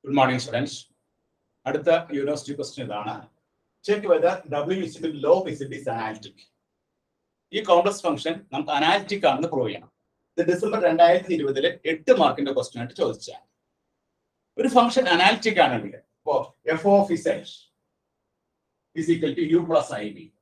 Good morning students അടുത്ത university question ഇതാണ് check whether W is equal log is equal is analytic ഈ complex function നമുക്ക് analytic ആണെന്ന് prove ചെയ്യണം ഇത് ഡിസംബർ രണ്ടായിരത്തി ഇരുപതില് എട്ട് മാർക്കിന്റെ ക്വസ്റ്റ്യൻ ആയിട്ട് ചോദിച്ചാണ് ഒരു ഫംഗ്ഷൻ അനാലിറ്റിക് ആണെങ്കിൽ ഇപ്പോ F of Z is equal to U plus I B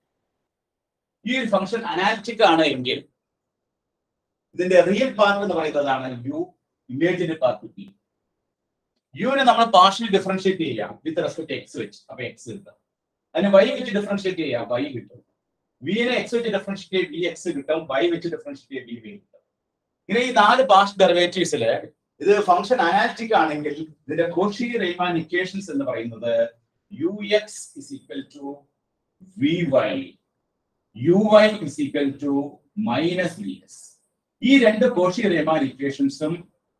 ഈ ഒരു ഫംഗ്ഷൻ അനാലിറ്റിക് ആണ് എങ്കിൽ ഇതിന്റെ റിയൽ പാർട്ട് എന്ന് പറയുന്നതാണ് യു ഇമേജിന്റെ പാർട്ട് ബി യുവിനെ നമ്മൾ പാർഷ്യൽ ഡിഫറൻഷിയേറ്റ് ചെയ്യാം വിത്ത് റെസ്പെക്ട് എക്സ് വെച്ച് അപ്പൊ എക്സ് കിട്ടും അതിന് വൈ വെച്ച് ഡിഫറൻഷിയേറ്റ് ചെയ്യാം വൈ കിട്ടും വിനെ എക്സ് വെച്ച് ഡിഫറൻഷിയേറ്റ് ബി എക്സ് കിട്ടും വൈ വെച്ച് ഡിഫറൻഷിയേറ്റ് ബി വി കിട്ടും ഇങ്ങനെ ഈ നാല് പാർഷ്യൽ ഡെറിവേറ്റീവ്സില് ഇത് ഫംഗ്ഷൻ അനാലിറ്റിക് ആണെങ്കിൽ ഇതിന്റെ കോഷി റൈമാൻ ഇക്വേഷൻസ് എന്ന് പറയുന്നത് U X is equal to V why you Y is equal to minus V S ഈ രണ്ട് കോഷി റൈമാൻ ഇക്വേഷൻസും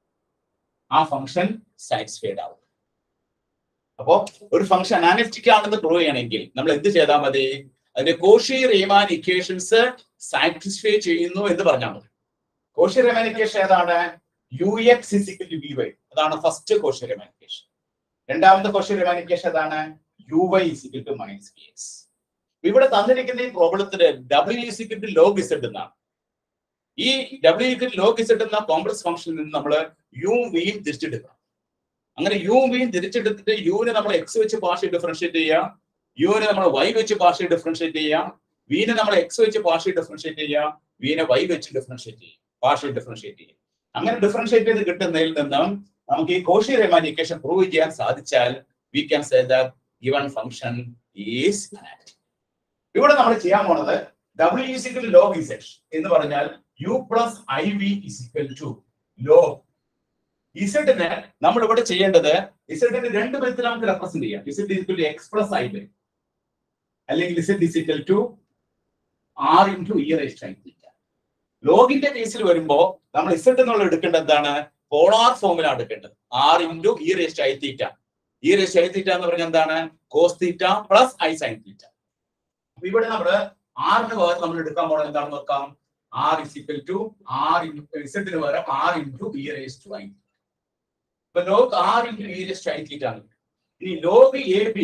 ആ ഫംഗ്ഷൻ സാറ്റിസ്ഫൈഡ് ആവും അപ്പോ ഒരു ഫംഗ്ഷൻ അനാലിറ്റിക് ആണെന്ന് പ്രൂവ് ചെയ്യണമെങ്കിൽ നമ്മൾ എന്ത് ചെയ്താൽ മതി അതിന്റെ കോഷി റീമാൻ ഇക്വേഷൻസ് സാറ്റിസ്ഫൈ ചെയ്യുന്നു എന്ന് പറഞ്ഞാൽ മതി കോഷി റീമാൻ ഇക്വേഷൻ ഏതാണ് U X is equal to V Y അതാണ് ഫസ്റ്റ് കോഷി റീമാൻ ഇക്വേഷൻ രണ്ടാമത്തെ കോഷി റീമാൻ ഇക്വേഷൻ ഏതാണ് U Y is equal to minus V X ഇവിടെ തന്നിരിക്കുന്ന ഈ പ്രോബ്ലത്തിന് W is equal to log Z എന്നാണ് ഈ ഡബ്ല്യു ഇസിക്കൽ ലോഗ് ഇസഡ് എന്ന കോംപ്ലക്സ് ഫംഗ്ഷനിൽ നിന്ന് നമ്മൾ യു വിയും തിരിച്ചെടുക്കണം അങ്ങനെ യു വിയും തിരിച്ചെടുത്തിട്ട് യുവിനെ നമ്മൾ എക്സ് വെച്ച് പാർഷ്യൽ ഡിഫറൻഷിയേറ്റ് ചെയ്യാം യുവിനെ നമ്മൾ വൈ വെച്ച് പാർഷ്യൽ ഡിഫറൻഷിയേറ്റ് ചെയ്യാം വിനെ നമ്മൾ എക്സ് വെച്ച് പാർഷ്യൽ ഡിഫറൻഷിയേറ്റ് ചെയ്യാം വിനെ വൈ വെച്ച് ഡിഫറൻഷിയേറ്റ് ചെയ്യും പാർഷ്യൽ ഡിഫറൻഷിയേറ്റ് ചെയ്യും അങ്ങനെ ഡിഫറൻഷിയേറ്റ് ചെയ്ത് കിട്ടുന്നതിൽ നിന്നും നമുക്ക് ഈ കോഷി റെമാൻ ഇക്വേഷൻ പ്രൂവ് ചെയ്യാൻ സാധിച്ചാൽ we can say that given function is ഇവിടെ നമ്മൾ ചെയ്യാൻ പോണത് ഡബ്ല്യു ഇസിക്കൽ ലോഗ് ഇസെറ്റ് എന്ന് പറഞ്ഞാൽ U plus I V is equal to log ഇസഡിനെ നമ്മൾ ഇവിടെ ചെയ്യേണ്ടത് ഇസഡിന് രണ്ട് വിധത്തിൽ നമുക്ക് റെപ്രസെന്റ് ചെയ്യാം Z is equal to X plus I Y അല്ലെങ്കിൽ Z is equal to R into E raised I theta ലോഗിന്റെ കേസിൽ വരുമ്പോ നമ്മൾ ഇസഡ് എന്നുള്ള എടുക്കേണ്ടത് എന്താണ് പോളാർ ഫോമിലാണ് എടുക്കേണ്ടത് R into E raised I theta E raised I theta എന്ന് പറഞ്ഞാൽ എന്താണ് cos theta plus I sine theta അപ്പൊ ഇവിടെ നമ്മള് ആറിന് പകരം നമ്മൾ എടുക്കാൻ പോകുന്നത് എന്താണെന്ന് നോക്കാം ആർ ഇസിക്കൽ ടു ആർ ഇസഡിന് പകരം R into E raised to I ഇപ്പൊ log R into E raised I theta ആണ് ഇനി log A B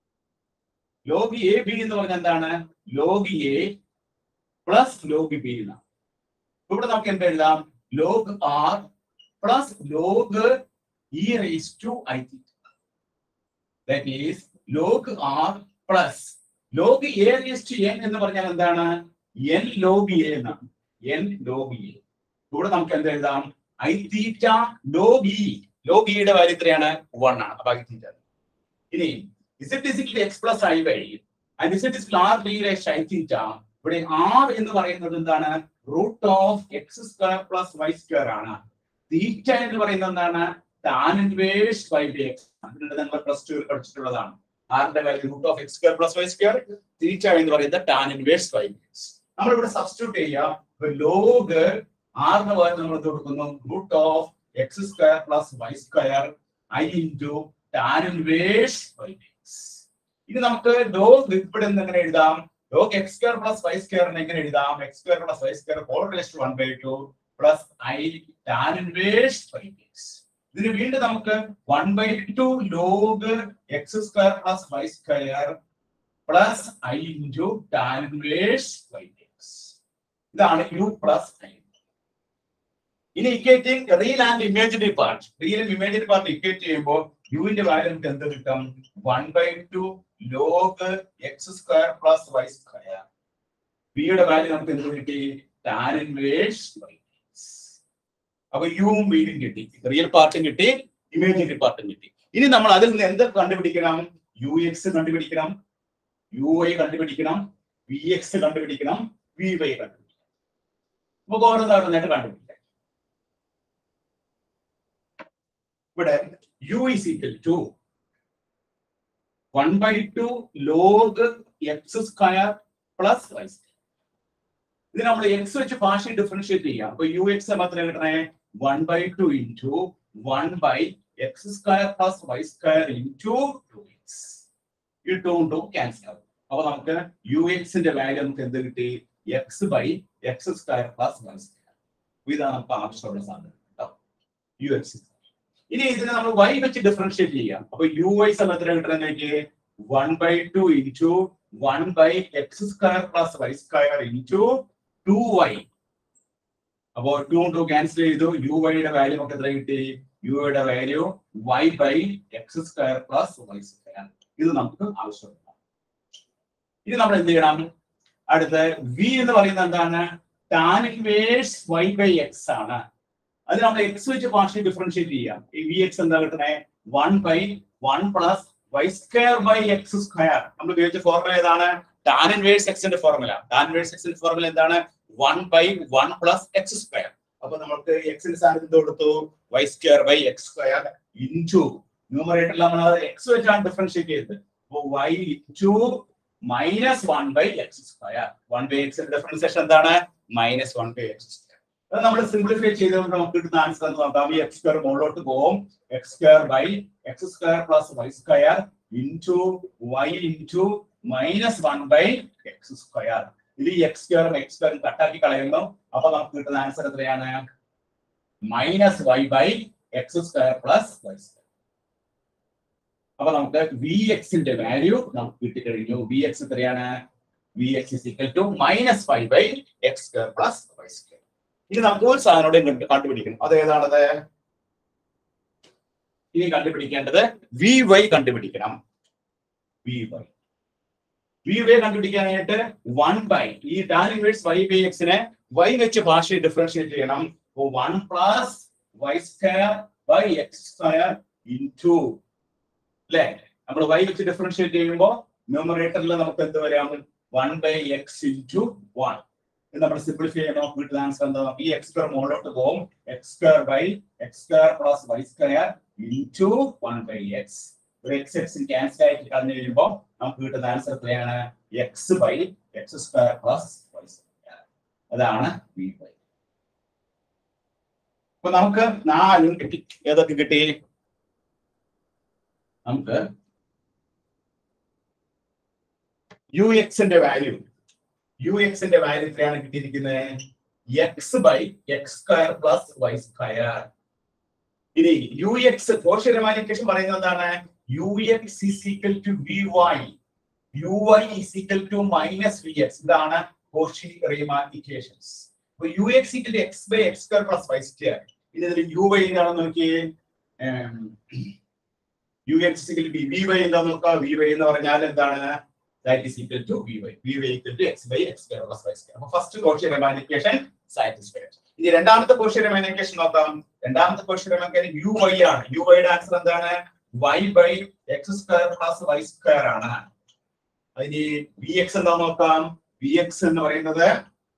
log A B എന്ന് പറഞ്ഞാൽ എന്താണ് log A plus log B എന്നാണ് ഇവിടെ നമുക്ക് എന്ത് എഴുതാം log R plus log E raise to I theta that is log R plus log A raise to N എന്ന് പറഞ്ഞാൽ എന്താണ് എൻ ലോഗ് എ എന്നാണ് എൻ ലോഗ് എ ഇവിടെ നമുക്ക് എന്ത് എഴുതാം I theta log E log ഇയുടെ വാല്യൂ എത്രയാണ് വൺ ആണ് അപ്പൊ ഐ തീറ്റ ഇനി Z is equal X plus I Y and Z is R B raise I theta ഇവിടെ ആർ എന്ന് പറയുന്നത് എന്താണ് root of X square plus Y square ആണ് തീറ്റ എന്ന് പറയുന്നത് എന്താണ് tan inverse by B X അതിനുണ്ട് നമ്മൾ പ്ലസ് ടു പഠിച്ചിട്ടുള്ളതാണ് ആറിന്റെ value root of X square plus Y square theta എന്ന് പറയുന്നത് tan inverse by B X നമ്മൾ ഇവിടെ സബ്സ്റ്റിറ്റ്യൂട്ട് ചെയ്യാം ലോഗ് ആറിന് പകരം നമ്മൾ എന്ത് കൊടുക്കുന്നു root of X square plus Y square I into tan inverse by B X ഇനി നമുക്ക് ലോഗ് ഇവിടെ നിന്ന് എങ്ങനെ എഴുതാം log X square plus Y സ്ക്വയറിനെ എങ്ങനെ എഴുതാം X square plus Y square whole raised one by two plus I tan inverse by B X ഇതിന് വീണ്ടും നമുക്ക് one by two log X square plus Y square plus I into tan inverse by B X ഇതാണ് U plus I ഇനി equating real and imaginary part റിയലും imaginary part equate ചെയ്യുമ്പോൾ യുവിന്റെ value നമുക്ക് എന്ത് കിട്ടും one by two log X square plus Y square ബിയുടെ value നമുക്ക് എന്ത് കിട്ടി ടാൻ ഇൻവേഴ്സ് ബൈ അപ്പൊ യുവും ബിയും കിട്ടി റിയൽ പാർട്ടും കിട്ടി ഇമേജിനറി പാർട്ടും കിട്ടി ഇനി നമ്മൾ അതിൽ നിന്ന് എന്ത് കണ്ടുപിടിക്കണം യു എക്സ് കണ്ടുപിടിക്കണം യു ഐ കണ്ടുപിടിക്കണം വി എക്സ് കണ്ടുപിടിക്കണം വി വൈ കണ്ടുപിടിക്കണം നമുക്ക് ഓരോന്നോരോന്നായിട്ട് കണ്ടുപിടിക്കാം ഇവിടെ U is equal to one by two log X square plus Y square ഇത് നമ്മൾ എക്സ് വെച്ച് പാർഷ്യൽ ഡിഫറൻഷിയേറ്റ് ചെയ്യാം അപ്പൊ യു എക്സ് മാത്രമേ കിട്ടണേ one by two into one by X square plus Y square into two X ഈ two two cancel ആവും അപ്പൊ നമുക്ക് യു എക്സിന്റെ വാല്യൂ നമുക്ക് എന്ത് കിട്ടി X by X square plus Y square ഇതാണ് നമുക്ക് ആവശ്യമുള്ള സാധനം കേട്ടോ യു എക്സ് ഇനി ഇതിനെ നമ്മൾ y വെച്ച് ഡിഫറൻഷിയേറ്റ് ചെയ്യാം അപ്പൊ യു വൈ സമയത്തിന് കിട്ടുന്നതിലേക്ക് one by two into one by X square plus Y square into two Y അപ്പോ ടു ടു ക്യാൻസൽ ചെയ്തു യു വൈയുടെ വാല്യൂ നമുക്ക് എത്ര കിട്ടി യുടെ value Y by X square plus Y square ഇത് നമുക്ക് ആവശ്യമുണ്ട് ഇനി നമ്മൾ എന്ത് ചെയ്യണം അടുത്ത വി എന്ന് പറയുന്നത് എന്താണ് tan inverse Y by X ആണ് അത് നമ്മൾ എക്സ് വെച്ച് പാർഷ്യൽ ഡിഫറൻഷിയേറ്റ് ചെയ്യാം ഈ വി എക്സ് എന്താ കിട്ടണേ one by one plus Y square by X square നമ്മൾ ഉപയോഗിച്ച ഫോർമുല ഏതാണ് ടാൻ ഇൻവേഴ്സ് എക്സിന്റെ ഫോർമുല ടാൻ ഇൻവേഴ്സ് എക്സിന്റെ ഫോർമുല എന്താണ് one by one plus X square അപ്പൊ നമുക്ക് എക്സിന്റെ സ്ഥാനത്ത് എന്ത് കൊടുത്തു Y square by X square into ന്യൂമറേറ്ററിൽ നമ്മൾ എക്സ് വെച്ചാണ് ഡിഫറൻഷിയേറ്റ് ചെയ്തത് അപ്പൊ Y into minus one by X square one by എക്സിന്റെ ഡിഫറൻസിയേഷൻ എന്താണ് minus one by X square അത് നമ്മൾ സിംപ്ലിഫൈ ചെയ്തുകൊണ്ട് നമുക്ക് കിട്ടുന്ന ആൻസർ എന്ന് നോക്കാം ഈ എക്സ് സ്ക്വയർ മുകളിലോട്ട് പോകും X square by X square plus Y square into Y into minus one by X square ഇത് ഈ എക്സ് സ്ക്വയറും എക്സ് സ്ക്വയറും കട്ടാക്കി കളയുന്നു അപ്പൊ നമുക്ക് കിട്ടുന്ന ആൻസർ എത്രയാണ് minus y by X square plus Y square അപ്പൊ നമുക്ക് വി എക്സിന്റെ വാല്യൂ നമുക്ക് കിട്ടിക്കഴിഞ്ഞു വി എക്സ് എത്രയാണ് v x is equal to minus five by X square plus Y square ഇനി നമുക്ക് ഒരു സാധനോടെ കണ്ടുപിടിക്കണം അത് ഏതാണത് ഇനി കണ്ടുപിടിക്കേണ്ടത് വി വൈ കണ്ടുപിടിക്കണം വി വൈ വി വൈ കണ്ടുപിടിക്കാനായിട്ട് വൺ ബൈ ഈ ടാൻ ഇൻവേഴ്സ് വൈ ബൈ എക്സിനെ വൈ വെച്ച് ഭാഷയെ ഡിഫറൻഷിയേറ്റ് ചെയ്യണം one plus Y square by X square into അല്ലെ നമ്മൾ വൈ വെച്ച് ഡിഫറൻഷിയേറ്റ് ചെയ്യുമ്പോൾ ന്യൂമറേറ്ററിൽ നമുക്ക് എന്ത് വരാം one by x into one നമ്മൾ സിംപ്ലിഫൈ ചെയ്യണം കിട്ടുന്ന ആൻസർ എന്താ ഈ എക്സ് സ്ക്വയർ മുകളിലോട്ട് പോകും X square by X square plus Y square into one by x ഒരു എക്സ് എക്സ് ക്യാൻസൽ ആയിട്ട് കളഞ്ഞു കഴിയുമ്പോൾ നമുക്ക് കിട്ടുന്ന ആൻസർ എത്രയാണ് x by X square plus Y square അതാണ് വി ബൈ അപ്പൊ നമുക്ക് നാലും കിട്ടി ഏതൊക്കെ കിട്ടി നമുക്ക് യു എക്സിന്റെ വാല്യൂ യു എക്സിന്റെ വാല്യൂ എത്രയാണ് കിട്ടിയിരിക്കുന്നത് x by X square plus Y square ഇനി യു എക്സ് കോശരമാനിക്കേഷൻ പറയുന്നത് എന്താണ് u x is equal to V why you y is equal to minus V x ഇതാണ് കോഷി റീമാനിക്കേഷൻസ് അപ്പൊ u x equal to x by X square plus Y square ഇനി ഇതിൽ u y എന്താണെന്ന് നോക്കിയേ u x equal to V y എന്താ നോക്കാം v y എന്ന് പറഞ്ഞാൽ എന്താണ് that is equal to V y v y equal to x by X square plus Y square അപ്പൊ ഫസ്റ്റ് കോഷി റീമാനിക്കേഷൻ സാറ്റിസ്ഫൈഡ് ഇനി രണ്ടാമത്തെ കോഷി റീമാനിക്കേഷൻ നോക്കാം രണ്ടാമത്തെ കോഷി റീമാനിക്കേഷൻ യു വൈ ആണ് യു വൈയുടെ ആൻസർ എന്താണ് y by X square plus Y square ആണ് അതിന് വി എക്സ് എന്താ നോക്കാം വി എക്സ് എന്ന് പറയുന്നത്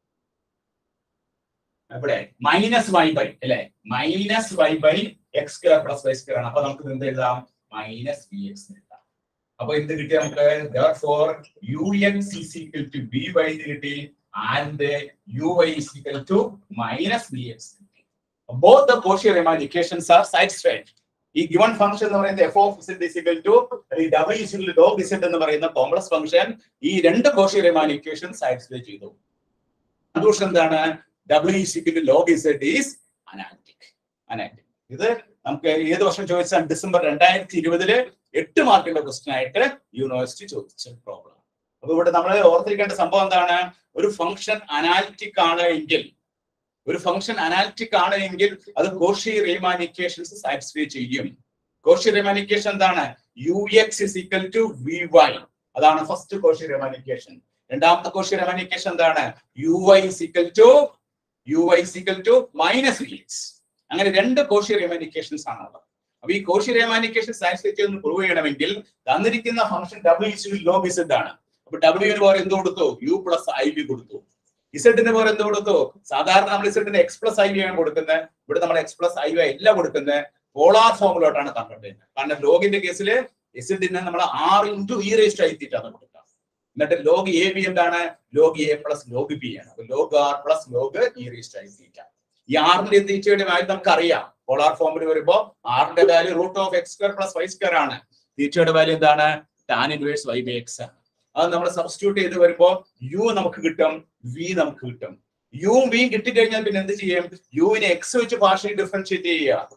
ഇവിടെ മൈനസ് വൈ ബൈ അല്ലെ minus y by X square plus Y square ആണ് അപ്പൊ നമുക്ക് എന്ത് എഴുതാം മൈനസ് വി എക്സ് എഴുതാം അപ്പൊ എന്ത് കിട്ടി നമുക്ക് for u x is equal to b y എന്ന് കിട്ടി and u y is equal to minus V x both the Cauchy Riemann equations are satisfied ഈ ഗിവൺ ഫംഗ്ഷൻ എന്ന് പറയുന്നത് f of z is equal to ഈ ഡബിൾ ഇസിൽ log z എന്ന് പറയുന്ന കോംപ്ലക്സ് ഫംഗ്ഷൻ ഈ രണ്ട് കോഷി റിമാൻ ഇക്വേഷൻ സാറ്റിസ്ഫൈ ചെയ്തു കൺക്ലൂഷൻ എന്താണ് ഡബ്ല്യു is equal log z is analytic analytic ഇത് നമുക്ക് ഏത് വർഷം ചോദിച്ചാൽ ഡിസംബർ രണ്ടായിരത്തി ഇരുപതില് എട്ട് മാർക്കിന്റെ ക്വസ്റ്റൻ ആയിട്ട് യൂണിവേഴ്സിറ്റി ചോദിച്ച പ്രോബ്ലം അപ്പൊ ഇവിടെ നമ്മൾ ഓർത്തിരിക്കേണ്ട സംഭവം എന്താണ് ഒരു ഫംഗ്ഷൻ അനാലിറ്റിക് ആണ് എങ്കിൽ ഒരു ഫംഗ്ഷൻ അനാലിറ്റിക് ആണ് എങ്കിൽ അത് കോഷി റീമാൻ ഇക്വേഷൻസ് സാറ്റിസ്ഫൈ ചെയ്യും കോഷി റീമാൻ ഇക്വേഷൻ എന്താണ് u X is equal to V Y അതാണ് ഫസ്റ്റ് കോഷി റീമാൻ ഇക്വേഷൻ രണ്ടാമത്തെ കോഷി റീമാൻ ഇക്വേഷൻ എന്താണ് u Y is equal to u Y is equal to minus V x അങ്ങനെ രണ്ട് Cauchy Riemann equations ആണുള്ളത് അപ്പൊ ഈ Cauchy Riemann equation satisfy ചെയ്തെന്ന് prove ചെയ്യണമെങ്കിൽ തന്നിരിക്കുന്ന ഫംഗ്ഷൻ ഡബ്ല്യു ഇസ് ലോ ഇസഡ് ആണ് അപ്പൊ ഡബ്ല്യുവിന് പകരം എന്ത് കൊടുത്തു യു പ്ലസ് ഐ ബി കൊടുത്തു ഇസഡിന് പകരം എന്ത് കൊടുത്തു സാധാരണ നമ്മൾ ഇസഡിന് എക്സ് പ്ലസ് ഐ വി ആണ് കൊടുക്കുന്നത് ഇവിടെ നമ്മൾ എക്സ് പ്ലസ് ഐ വി അല്ല കൊടുക്കുന്നത് പോളാർ ഫോമിലോട്ടാണ് കൺവേർട്ട് ചെയ്യുന്നത് കാരണം ലോഗിന്റെ കേസിൽ ഇസഡിനെ നമ്മൾ ആർ ഇൻറ്റു ഇ റേസ്റ്റ് ആയിട്ടാണ് കൊടുക്കുക എന്നിട്ട് ലോഗ് എ ബി എന്താണ് log A plus log b ആണ് അപ്പൊ log R plus log e റേസ്റ്റ് ആയി തീറ്റ ഈ ആറിന്റെ തീറ്റയുടെ വാല്യൂ നമുക്ക് അറിയാം പോളാർ ഫോമിൽ വരുമ്പോ ആറിന്റെ value root of X square plus Y square ആണ് തീറ്റയുടെ വാല്യൂ എന്താണ് tan inverse Y by X ആണ് അത് നമ്മൾ സബ്സ്റ്റിറ്റ്യൂട്ട് ചെയ്ത് വരുമ്പോ യു നമുക്ക് കിട്ടും വി നമുക്ക് കിട്ടും യുവും വിയും കിട്ടിക്കഴിഞ്ഞാൽ പിന്നെ എന്ത് ചെയ്യും യുവിനെ എക്സ് വെച്ച് പാർഷ്യൽ ഡിഫറൻഷിയേറ്റ് ചെയ്യുക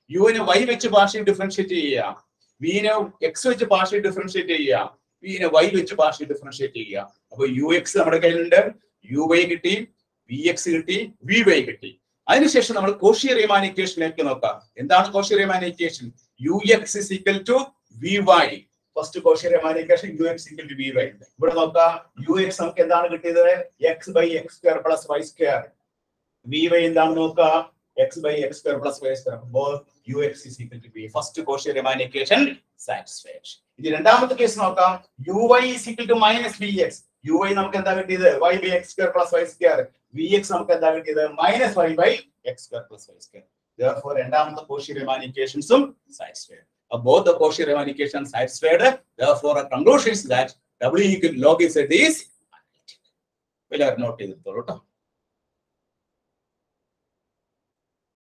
യുവിനെ വൈ വെച്ച് പാർഷ്യൽ ഡിഫറൻഷിയേറ്റ് ചെയ്യുക വിനെ എക്സ് വെച്ച് പാർഷ്യൽ ഡിഫറൻഷിയേറ്റ് ചെയ്യുക വിനെ വൈ വെച്ച് പാർഷ്യൽ ഡിഫറൻഷിയേറ്റ് ചെയ്യുക അപ്പൊ യു എക്സ് നമ്മുടെ കയ്യിലുണ്ട് യു വൈ കിട്ടി വി എക്സ് കിട്ടി വി വൈ കിട്ടി അതിനുശേഷം നമ്മൾ കോഷി റീമാൻ ഇക്വേഷനിലേക്ക് നോക്കാം എന്താണ് Cauchy Riemann equation u X is equal to V y first Cauchy Riemann equation u x equal to V y ഇവിടെ നോക്കാം യു എക്സ് നമുക്ക് എന്താണ് കിട്ടിയത് x by X square plus Y square v y എന്താണെന്ന് നോക്കുക x by X square plus Y square അപ്പോൾ u X is equal to b first Cauchy Riemann equation satisfied ഇനി രണ്ടാമത്തെ കേസ് നോക്കാം u Y is equal to minus V x u y നമുക്ക് എന്താ കിട്ടിയത് y by X square plus Y square v x നമുക്ക് എന്താ കിട്ടിയത് minus y by X square plus Y square therefore രണ്ടാമത്തെ കോഷി റീമാൻ ഇക്വേഷൻസും satisfied Uh, both the Cauchy Riemann equations satisfied. Therefore, a conclusion is that W equal log Z is analytic. Well, I have not taken the